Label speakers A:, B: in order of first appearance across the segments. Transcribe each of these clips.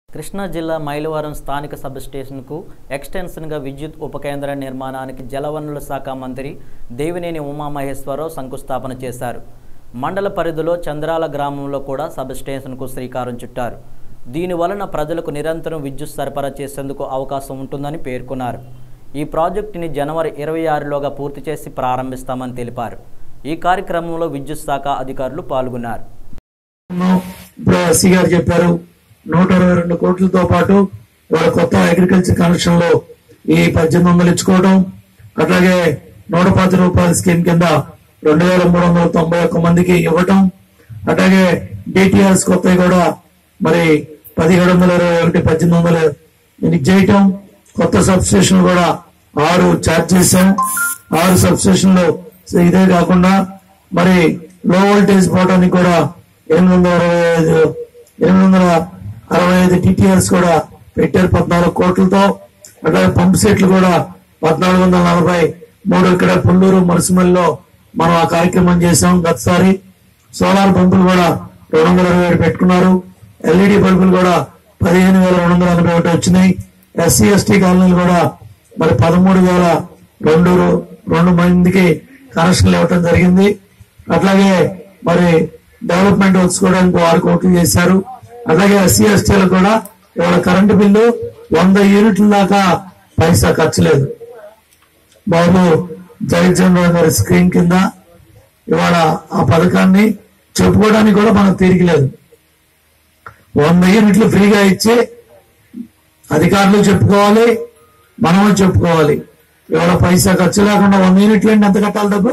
A: కృష్ణా జిల్లా మైలవరం స్థానిక సబ్ స్టేషన్కు ఎక్స్టెన్షన్గా విద్యుత్ ఉపకేంద్ర నిర్మాణానికి జలవనరుల శాఖ మంత్రి దేవినేని ఉమామహేశ్వరరావు శంకుస్థాపన చేశారు మండల పరిధిలో చంద్రాల గ్రామంలో కూడా సబ్ స్టేషన్కు శ్రీకారం చుట్టారు దీని వలన ప్రజలకు నిరంతరం విద్యుత్ సరఫరా చేసేందుకు అవకాశం ఉంటుందని పేర్కొన్నారు ఈ ప్రాజెక్టుని జనవరి ఇరవై ఆరులోగా పూర్తి చేసి ప్రారంభిస్తామని తెలిపారు ఈ కార్యక్రమంలో విద్యుత్ శాఖ అధికారులు పాల్గొన్నారు
B: ఉన్నాం. ఇప్పుడు ఎస్సీ గారు చెప్పారు నూట అరవై రెండు కోట్లతో పాటు వాళ్ళ కొత్త అగ్రికల్చర్ కనెక్షన్ లో ఈ పద్దెనిమిది వందలు ఇచ్చుకోవడం అట్లాగే నూట పది రూపాయల స్కీమ్ కింద రెండు వేల మూడు వందల తొంభై ఒక్క మందికి ఇవ్వటం అట్లాగే డిటిఆర్స్ కొత్తవి కూడా మరి పదిహేడు వందల ఇరవై ఒకటి పద్దెనిమిది వందలు దీనికి చేయటం కొత్త సబ్ స్టేషన్ కూడా ఆరు చార్జ్ చేశాం ఆరు సబ్ స్టేషన్లు ఇదే కాకుండా మరి లో వోల్టేజ్ పోవడానికి కూడా ఎనిమిది వందల అరవై ఐదు ఎనిమిది వందల అరవై ఐదు టీటీఆర్స్ కూడా పెట్టారు పద్నాలుగు కోట్లతో అట్లాగే పంప్ సెట్లు కూడా పద్నాలుగు వందల నలభై మూడు ఇక్కడ పుల్లూరు మరుసుమల్లిలో మనం ఆ కార్యక్రమం చేశాం గతసారి సోలార్ పంపులు కూడా రెండు వందల ఇరవై ఏడు పెట్టుకున్నారు ఎల్ఈడి బల్బులు కూడా పదిహేను వేల రెండు వందల ఎనభై ఒకటి వచ్చినాయి ఎస్సీ ఎస్టీ కాలనీలు కూడా మరి పదమూడు వేల రెండు రెండు మందికి కనెక్షన్లు ఇవ్వటం జరిగింది అట్లాగే మరి డెవలప్మెంట్ వర్క్స్ కూడా ఇంకో ఆరు కోట్లు చేశారు అట్లాగే ఎస్సీ ఎస్టీలకు కూడా ఇవాళ కరెంటు బిల్లు వంద యూనిట్ల దాకా పైసా ఖర్చు లేదు బాబు జగజ్జన్ రావు గారి స్క్రీన్ కింద ఇవాళ ఆ పథకాన్ని చెప్పుకోవడానికి కూడా మనకు తీరిక లేదు వంద యూనిట్లు ఫ్రీగా ఇచ్చి అధికారులు చెప్పుకోవాలి మనము చెప్పుకోవాలి ఇవాళ పైసా ఖర్చు లేకుండా వంద యూనిట్లు అంటే ఎంత కట్టాలి డబ్బు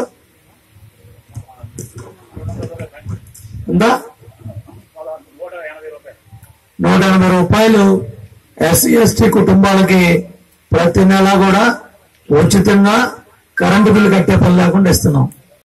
B: ఉందా నూట ఎనభై రూపాయలు ఎస్సీ ఎస్టీ కుటుంబాలకి ప్రతి నెల కూడా ఉచితంగా కరెంటు బిల్లు కట్టే పని లేకుండా ఇస్తున్నాం